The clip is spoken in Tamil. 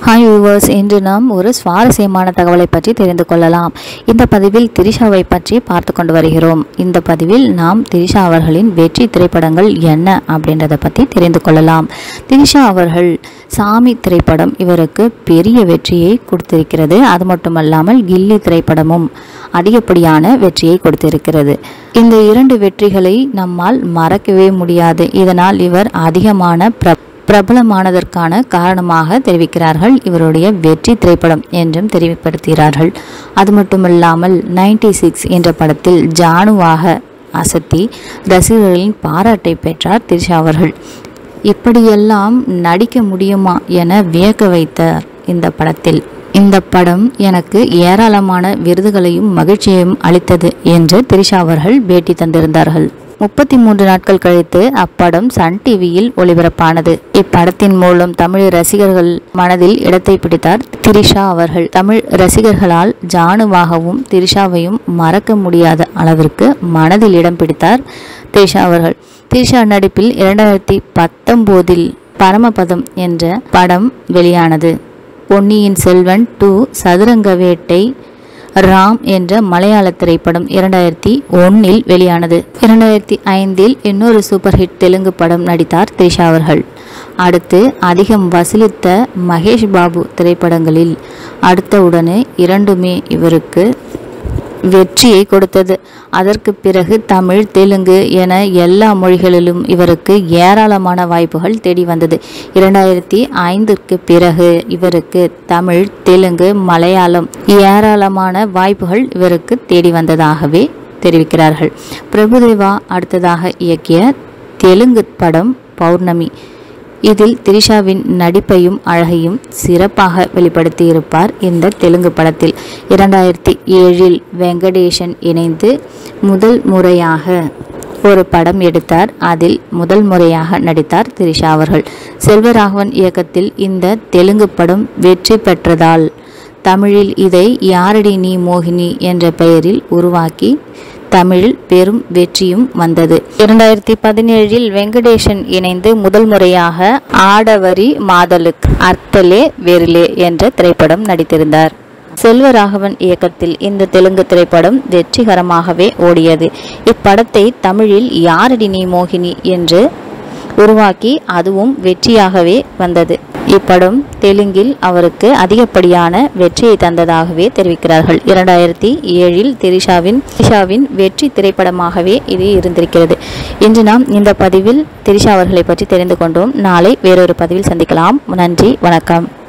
ஹாய் வியூவர்ஸ் இன்று நாம் ஒரு சுவாரஸ்யமான தகவலை பற்றி தெரிந்து கொள்ளலாம் இந்த பதிவில் திரிஷாவை பற்றி பார்த்து கொண்டு வருகிறோம் இந்த பதிவில் நாம் திரிஷா அவர்களின் வெற்றி திரைப்படங்கள் என்ன அப்படின்றத பற்றி தெரிந்து கொள்ளலாம் திரிஷா அவர்கள் சாமி திரைப்படம் இவருக்கு பெரிய வெற்றியை கொடுத்திருக்கிறது அது மட்டுமல்லாமல் கில்லி திரைப்படமும் அதிகப்படியான வெற்றியை கொடுத்திருக்கிறது இந்த இரண்டு வெற்றிகளை நம்மால் மறக்கவே முடியாது இதனால் இவர் அதிகமான பிர பிரபலமானதற்கான காரணமாக தெரிவிக்கிறார்கள் இவருடைய வெற்றி திரைப்படம் என்றும் தெரிவிப்படுத்துகிறார்கள் அது மட்டுமில்லாமல் நைன்டி சிக்ஸ் என்ற படத்தில் ஜானுவாக அசத்தி ரசிகர்களின் பாராட்டை பெற்றார் திரிஷா அவர்கள் இப்படியெல்லாம் நடிக்க முடியுமா என வியக்க வைத்தார் இந்த படத்தில் இந்த படம் எனக்கு ஏராளமான விருதுகளையும் மகிழ்ச்சியையும் அளித்தது என்று திரிஷா அவர்கள் பேட்டி தந்திருந்தார்கள் முப்பத்தி மூன்று நாட்கள் கழித்து அப்படம் சன் டிவியில் ஒளிபரப்பானது இப்படத்தின் மூலம் தமிழ் ரசிகர்கள் மனதில் இடத்தை பிடித்தார் திரிஷா அவர்கள் தமிழ் ரசிகர்களால் ஜானுவாகவும் திரிஷாவையும் மறக்க முடியாத அளவிற்கு மனதில் இடம் பிடித்தார் திரிஷா அவர்கள் திரிஷா நடிப்பில் இரண்டாயிரத்தி பத்தொம்போதில் பரமபதம் என்ற படம் வெளியானது பொன்னியின் செல்வன் டூ சதுரங்க வேட்டை ராம் என்ற மலையாள திரைப்படம் இரண்டாயிரத்தி ஒன்னில் வெளியானது இரண்டாயிரத்தி ஐந்தில் இன்னொரு சூப்பர் ஹிட் தெலுங்கு படம் நடித்தார் திரிஷா அவர்கள் அடுத்து அதிகம் வசூலித்த மகேஷ் பாபு திரைப்படங்களில் அடுத்தவுடனே இரண்டுமே இவருக்கு வெற்றியை கொடுத்தது அதற்கு பிறகு தமிழ் தெலுங்கு என எல்லா மொழிகளிலும் இவருக்கு ஏராளமான வாய்ப்புகள் தேடி வந்தது இரண்டாயிரத்தி ஐந்திற்கு பிறகு இவருக்கு தமிழ் தெலுங்கு மலையாளம் ஏராளமான வாய்ப்புகள் இவருக்கு தேடி வந்ததாகவே தெரிவிக்கிறார்கள் பிரபுதேவா அடுத்ததாக இயக்கிய தெலுங்கு படம் பௌர்ணமி இதில் திரிஷாவின் நடிப்பையும் அழகையும் சிறப்பாக வெளிப்படுத்தியிருப்பார் இந்த தெலுங்கு படத்தில் இரண்டாயிரத்தி ஏழில் வெங்கடேஷன் இணைந்து முதல் முறையாக ஒரு படம் எடுத்தார் அதில் முதல் முறையாக நடித்தார் திரிஷா அவர்கள் செல்வராகவன் இயக்கத்தில் இந்த தெலுங்கு படம் வெற்றி பெற்றதால் தமிழில் இதை யாரடி நீ மோகினி என்ற பெயரில் உருவாக்கி தமிழில் பெரும் வெற்றியும் வந்தது இரண்டாயிரத்தி பதினேழில் வெங்கடேஷன் இணைந்து முதல் முறையாக ஆடவரி மாதலுக் அர்த்தலே வெரிலே என்ற திரைப்படம் நடித்திருந்தார் செல்வராகவன் இயக்கத்தில் இந்த தெலுங்கு திரைப்படம் வெற்றிகரமாகவே ஓடியது இப்படத்தை தமிழில் யாரடி நீ மோகினி என்று உருவாக்கி அதுவும் வெற்றியாகவே வந்தது இப்படம் தெலுங்கில் அவருக்கு அதிகப்படியான வெற்றியை தந்ததாகவே தெரிவிக்கிறார்கள் இரண்டாயிரத்தி ஏழில் திரிஷாவின் திரிஷாவின் வெற்றி திரைப்படமாகவே இது இருந்திருக்கிறது இன்று நாம் இந்த பதிவில் திரிஷா அவர்களை பற்றி தெரிந்து கொண்டோம் நாளை வேறொரு பதிவில் சந்திக்கலாம் நன்றி வணக்கம்